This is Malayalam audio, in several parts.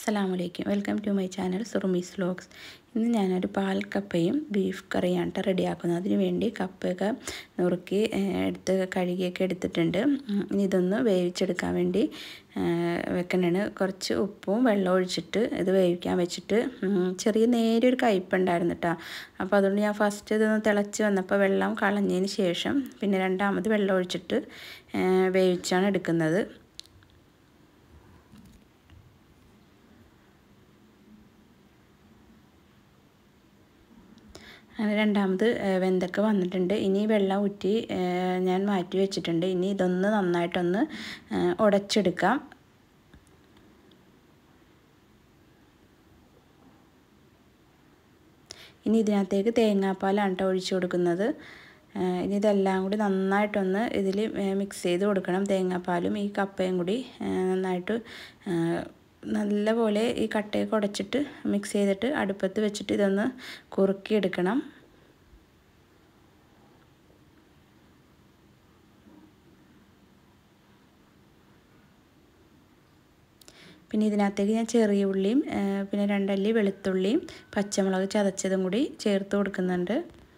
അസ്സലാമലൈക്കും welcome to my channel Surumi's vlogs ഇന്ന് ഞാനൊരു പാൽ കപ്പയും ബീഫ് കറിയാണ് കേട്ടോ റെഡിയാക്കുന്നത് അതിന് വേണ്ടി കപ്പയൊക്കെ നുറുക്കി ഏഹ്, എടുത്ത് കഴുകിയൊക്കെ എടുത്തിട്ടുണ്ട് ഉം, ഇനി ഇതൊന്ന് വേവിച്ചെടുക്കാൻ വേണ്ടി ഏഹ്, വെക്കണേണ് കുറച്ച് ഉപ്പും വെള്ളം ഒഴിച്ചിട്ട് ഇത് വേവിക്കാൻ വെച്ചിട്ട് ഉം, ചെറിയ നേരിയൊരു കയ്പ്പുണ്ടായിരുന്നു കേട്ടോ അപ്പോൾ അതുകൊണ്ട് ഞാൻ ഫസ്റ്റ് ഇതൊന്ന് തിളച്ച് വന്നപ്പോൾ വെള്ളം കളഞ്ഞതിന് ശേഷം പിന്നെ രണ്ടാമത് വെള്ളം ഒഴിച്ചിട്ട് ഏഹ്, വേവിച്ചാണ് എടുക്കുന്നത് അങ്ങനെ രണ്ടാമത് ഏഹ്, വെന്തൊക്കെ വന്നിട്ടുണ്ട് ഇനി വെള്ളം ഊറ്റി ഏഹ്, ഞാൻ മാറ്റി വെച്ചിട്ടുണ്ട് ഇനി ഇതൊന്ന് നന്നായിട്ടൊന്ന് ഏഹ്, ഉടച്ചെടുക്കാം ഇനി ഇതിനകത്തേക്ക് തേങ്ങാപ്പാലാണ് കേട്ടോ ഒഴിച്ചു കൊടുക്കുന്നത് ഏഹ്, ഇനി ഇതെല്ലാം കൂടി നന്നായിട്ടൊന്ന് ഇതിൽ മിക്സ് ചെയ്ത് കൊടുക്കണം തേങ്ങാപ്പാലും ഈ കപ്പയും കൂടി ഏഹ്, നന്നായിട്ട് ഏഹ്, നല്ലപോലെ ഈ കട്ടയൊക്കെ ഉടച്ചിട്ട് മിക്സ് ചെയ്തിട്ട് അടുപ്പത്ത് വെച്ചിട്ട് ഇതൊന്ന് കുറുക്കിയെടുക്കണം പിന്നെ ഇതിനകത്തേക്ക് ഞാൻ ചെറിയ ഉള്ളിയും ഏഹ്, പിന്നെ രണ്ടല്ലി വെളുത്തുള്ളിയും പച്ചമുളക് ചതച്ചതും കൂടി ചേർത്ത് കൊടുക്കുന്നുണ്ട്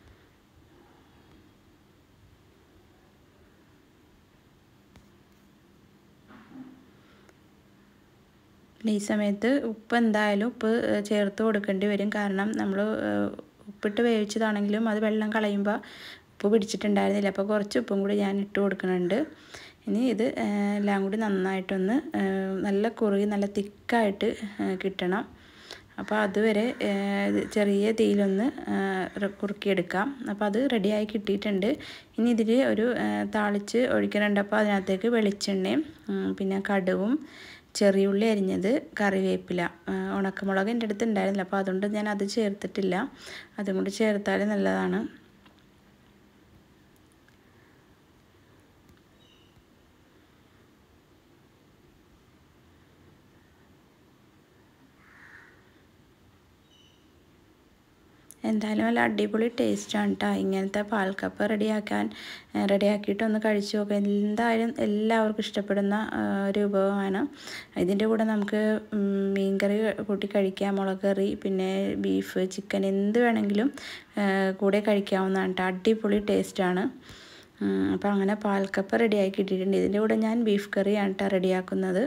പിന്നെ ഈ സമയത്ത് ഉപ്പ് എന്തായാലും ഉപ്പ് ഏഹ്, ചേർത്ത് കൊടുക്കേണ്ടി വരും കാരണം നമ്മൾ ഉപ്പിട്ട് വേവിച്ചതാണെങ്കിലും അത് വെള്ളം കളയുമ്പോൾ ഉപ്പ് പിടിച്ചിട്ടുണ്ടായിരുന്നില്ല അപ്പോൾ കുറച്ച് ഉപ്പും കൂടി ഞാൻ ഇട്ട് കൊടുക്കുന്നുണ്ട് ഇനി ഇത് ഏഹ്, എല്ലാം കൂടി നന്നായിട്ടൊന്ന് ഏഹ്, നല്ല കുറുകി നല്ല തിക്കായിട്ട് ഏഹ്, കിട്ടണം അപ്പോൾ അതുവരെ ഏഹ്, ഇത് ചെറിയ തീയിലൊന്ന് ഏഹ്, കുറുക്കിയെടുക്കാം അപ്പോൾ അത് റെഡിയായി കിട്ടിയിട്ടുണ്ട് ഇനി ഇതിൽ ഒരു ഏഹ്, താളിച്ച് ഒഴിക്കുന്നുണ്ട് അപ്പോൾ അതിനകത്തേക്ക് വെളിച്ചെണ്ണയും ഉം, പിന്നെ കടുവും ചെറിയുള്ളി അരിഞ്ഞത് കറിവേപ്പില ഏഹ്, ഉണക്കമുളക് എൻ്റെ അടുത്ത് ഉണ്ടായിരുന്നില്ല അപ്പോൾ അതുകൊണ്ട് ഞാൻ അത് ചേർത്തിട്ടില്ല അതും കൂടി ചേർത്താൽ നല്ലതാണ് എന്തായാലും നല്ല അടിപൊളി ടേസ്റ്റാണ് കേട്ടോ ഇങ്ങനത്തെ പാൽക്കപ്പ റെഡിയാക്കാൻ റെഡിയാക്കിയിട്ട് ഒന്ന് കഴിച്ചു നോക്കുക എന്തായാലും എല്ലാവർക്കും ഇഷ്ടപ്പെടുന്ന ആ, ഒരു വിഭവമാണ് ഇതിൻ്റെ കൂടെ നമുക്ക് ഉം, മീൻകറി കൂട്ടി കഴിക്കാം മുളക് കറി പിന്നെ ബീഫ് ചിക്കൻ എന്ത് വേണമെങ്കിലും ആ, കൂടെ കഴിക്കാവുന്നതാണ് കേട്ടോ അടിപൊളി ടേസ്റ്റാണ് അപ്പോൾ അങ്ങനെ പാൽക്കപ്പ റെഡിയാക്കി കിട്ടിയിട്ടുണ്ട് ഇതിൻ്റെ കൂടെ ഞാൻ ബീഫ് കറിയാണ് കേട്ടോ റെഡിയാക്കുന്നത്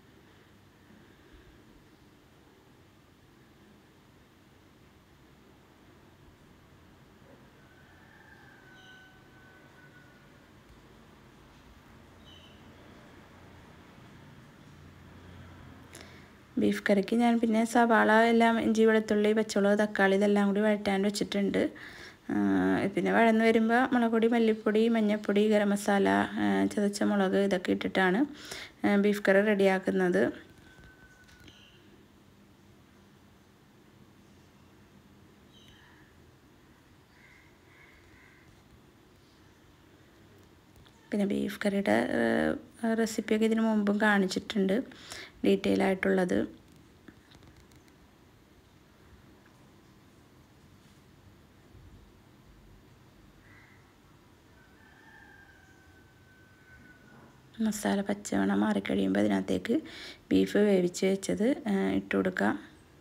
ബീഫ് കറിക്ക് ഞാൻ പിന്നെ സവാള എല്ലാം ഇഞ്ചി വെളുത്തുള്ളി പച്ചമുളക് തക്കാളി ഇതെല്ലാം കൂടി വഴറ്റാൻ വെച്ചിട്ടുണ്ട് ആ, പിന്നെ വഴന്ന് വരുമ്പോൾ മുളക് പൊടി മല്ലിപ്പൊടി മഞ്ഞൾപ്പൊടി ഗരം മസാല ആ, ചതച്ച മുളക് ഇതൊക്കെ ഇട്ടിട്ടാണ് ആ, ബീഫ് കറി റെഡിയാക്കുന്നത് പിന്നെ ബീഫ് കറിയുടെ റെസിപ്പിയൊക്കെ ഇതിന് മുമ്പും കാണിച്ചിട്ടുണ്ട് ഡീറ്റെയിൽ ആയിട്ടുള്ളത് മസാല പച്ചമണം മാറിക്കഴിയുമ്പോൾ അതിനകത്തേക്ക് ബീഫ് വേവിച്ച് വെച്ചത് ആ, ഇട്ട് കൊടുക്കാം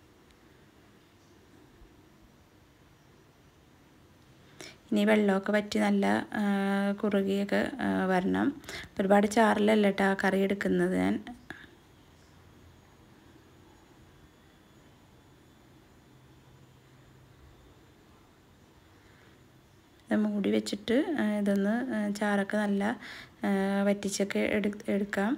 ഇനി വെള്ളമൊക്കെ വറ്റി നല്ല ആ, കുറുകിയൊക്കെ ആ, വരണം ഒരുപാട് ചാറിലല്ല കേട്ടോ കറി എടുക്കുന്നത് ഞാൻ ഇത് മൂടി വെച്ചിട്ട് ആ, ഇതൊന്ന് ആ, ചാറൊക്കെ നല്ല ആ, വറ്റിച്ചൊക്കെ എടു എടുക്കാം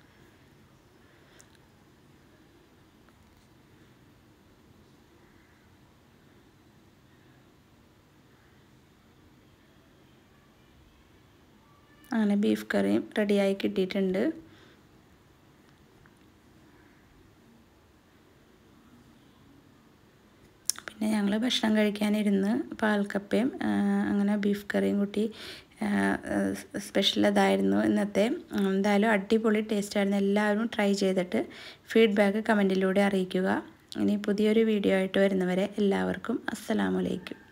അങ്ങനെ ബീഫ് കറിയും റെഡിയായി കിട്ടിയിട്ടുണ്ട് പിന്നെ ഞങ്ങൾ ഭക്ഷണം കഴിക്കാനിരുന്ന് പാൽക്കപ്പയും ആ, അങ്ങനെ ബീഫ് കറിയും കൂട്ടി സ്പെഷ്യൽ അതായിരുന്നു ഇന്നത്തെ ഉം, എന്തായാലും അടിപൊളി ടേസ്റ്റായിരുന്നു എല്ലാവരും ട്രൈ ചെയ്തിട്ട് ഫീഡ്ബാക്ക് കമൻറ്റിലൂടെ അറിയിക്കുക ഇനി പുതിയൊരു വീഡിയോ ആയിട്ട് വരുന്നവരെ എല്ലാവർക്കും അസ്സലാമലൈക്കും